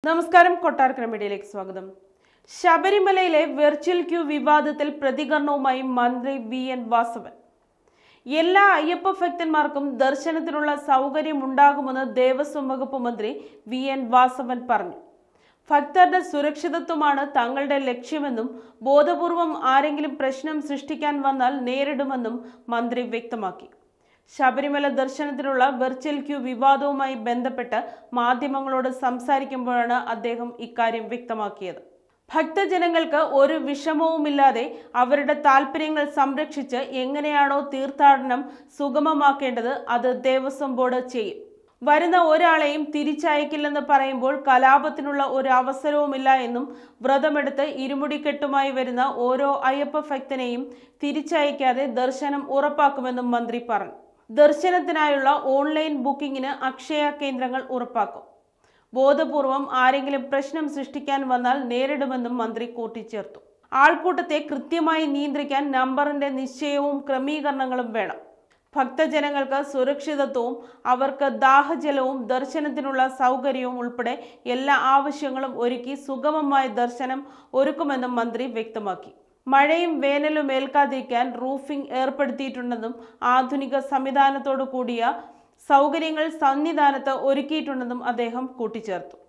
നമസ്കാരം കൊട്ടാരക്കര മീഡിയയിലേക്ക് സ്വാഗതം ശബരിമലയിലെ വെർച്വൽ ക്യൂ വിവാദത്തിൽ പ്രതികരണവുമായി മന്ത്രി വി എൻ വാസവൻ എല്ലാ അയ്യപ്പ ഭക്തന്മാർക്കും ദർശനത്തിനുള്ള സൗകര്യമുണ്ടാകുമെന്ന് ദേവസ്വം വകുപ്പ് മന്ത്രി വി എൻ വാസവൻ പറഞ്ഞു ഭക്തരുടെ സുരക്ഷിതത്വമാണ് തങ്ങളുടെ ലക്ഷ്യമെന്നും ബോധപൂർവം ആരെങ്കിലും പ്രശ്നം സൃഷ്ടിക്കാൻ വന്നാൽ നേരിടുമെന്നും മന്ത്രി വ്യക്തമാക്കി ശബരിമല ദർശനത്തിനുള്ള വെർച്വൽ ക്യൂ വിവാദവുമായി ബന്ധപ്പെട്ട് മാധ്യമങ്ങളോട് സംസാരിക്കുമ്പോഴാണ് അദ്ദേഹം ഇക്കാര്യം വ്യക്തമാക്കിയത് ഭക്തജനങ്ങൾക്ക് ഒരു വിഷമവുമില്ലാതെ അവരുടെ താല്പര്യങ്ങൾ സംരക്ഷിച്ച് എങ്ങനെയാണോ തീർത്ഥാടനം സുഗമമാക്കേണ്ടത് അത് ദേവസ്വം ബോർഡ് ചെയ്യും വരുന്ന ഒരാളെയും തിരിച്ചയക്കില്ലെന്ന് പറയുമ്പോൾ കലാപത്തിനുള്ള ഒരു അവസരവുമില്ല എന്നും വ്രതമെടുത്ത് ഇരുമുടിക്കെട്ടുമായി വരുന്ന ഓരോ അയ്യപ്പ ഭക്തനെയും തിരിച്ചയക്കാതെ ദർശനം ഉറപ്പാക്കുമെന്നും മന്ത്രി പറഞ്ഞു ദർശനത്തിനായുള്ള ഓൺലൈൻ ബുക്കിംഗിന് അക്ഷയ കേന്ദ്രങ്ങൾ ഉറപ്പാക്കും ബോധപൂർവം ആരെങ്കിലും പ്രശ്നം സൃഷ്ടിക്കാൻ വന്നാൽ നേരിടുമെന്നും മന്ത്രി കൂട്ടിച്ചേർത്തു ആൾക്കൂട്ടത്തെ കൃത്യമായി നിയന്ത്രിക്കാൻ നമ്പറിന്റെ നിശ്ചയവും ക്രമീകരണങ്ങളും വേണം ഭക്തജനങ്ങൾക്ക് സുരക്ഷിതത്വവും അവർക്ക് ദാഹജലവും ദർശനത്തിനുള്ള സൗകര്യവും ഉൾപ്പെടെ എല്ലാ ആവശ്യങ്ങളും ഒരുക്കി സുഗമമായ ദർശനം ഒരുക്കുമെന്നും മന്ത്രി വ്യക്തമാക്കി മഴയും വേനലും ഏൽക്കാതിരിക്കാൻ റൂഫിംഗ് ഏർപ്പെടുത്തിയിട്ടുണ്ടെന്നും ആധുനിക സംവിധാനത്തോടു കൂടിയ സൗകര്യങ്ങൾ സന്നിധാനത്ത് ഒരുക്കിയിട്ടുണ്ടെന്നും അദ്ദേഹം കൂട്ടിച്ചേർത്തു